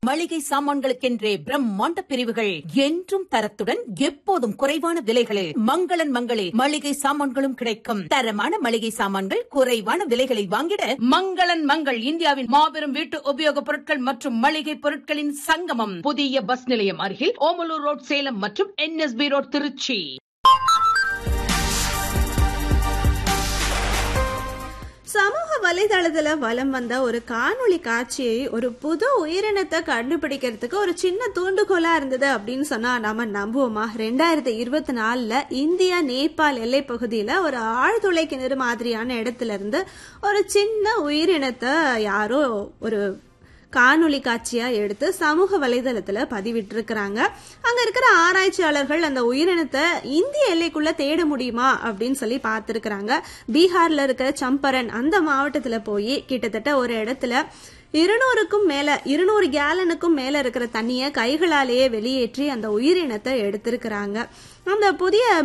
மளிகை சாமான்களுக்கென்றே பிரம்மாண்ட பிரிவுகள் என்றும் தரத்துடன் எப்போதும் குறைவான விலைகளில் மங்களன் மங்களே மளிகை சாமான்களும் கிடைக்கும் தரமான மளிகை சாமான்கள் குறைவான விலைகளில் வாங்கிட மங்களன் மங்கள் இந்தியாவின் மாபெரும் வீட்டு உபயோகப் பொருட்கள் மற்றும் மளிகை பொருட்களின் சங்கமம் புதிய பஸ் நிலையம் அருகில் ஓமலூர் ரோட் சேலம் மற்றும் என்எஸ்பி ரோட் திருச்சி சமூக வலைதளத்துல வலம் வந்த ஒரு காணொளி காட்சியை ஒரு புது உயிரினத்தை கண்டுபிடிக்கிறதுக்கு ஒரு சின்ன தூண்டுகோலா இருந்தது அப்படின்னு சொன்னா நாம நம்புவோமா ரெண்டாயிரத்தி இருபத்தி நாலுல இந்தியா நேபாள் எல்லை பகுதியில ஒரு ஆழ்துளை கிணறு மாதிரியான இடத்துல இருந்து ஒரு சின்ன உயிரினத்தை யாரோ ஒரு காணொளி காட்சியா எடுத்து சமூக வலைதளத்துல பதிவிட்டிருக்கிறாங்க அங்க இருக்கிற ஆராய்ச்சியாளர்கள் அந்த உயிரினத்தை இந்திய எல்லைக்குள்ள தேட முடியுமா அப்படின்னு சொல்லி பார்த்திருக்கிறாங்க பீகார்ல இருக்க சம்பரன் அந்த மாவட்டத்துல போய் கிட்டத்தட்ட ஒரு இடத்துல இருநூறுக்கும் மேல இருநூறு கேலனுக்கும் மேல இருக்கிற தண்ணியை கைகளாலேயே வெளியேற்றி அந்த உயிரினத்தை எடுத்திருக்கிறாங்க அந்த புதிய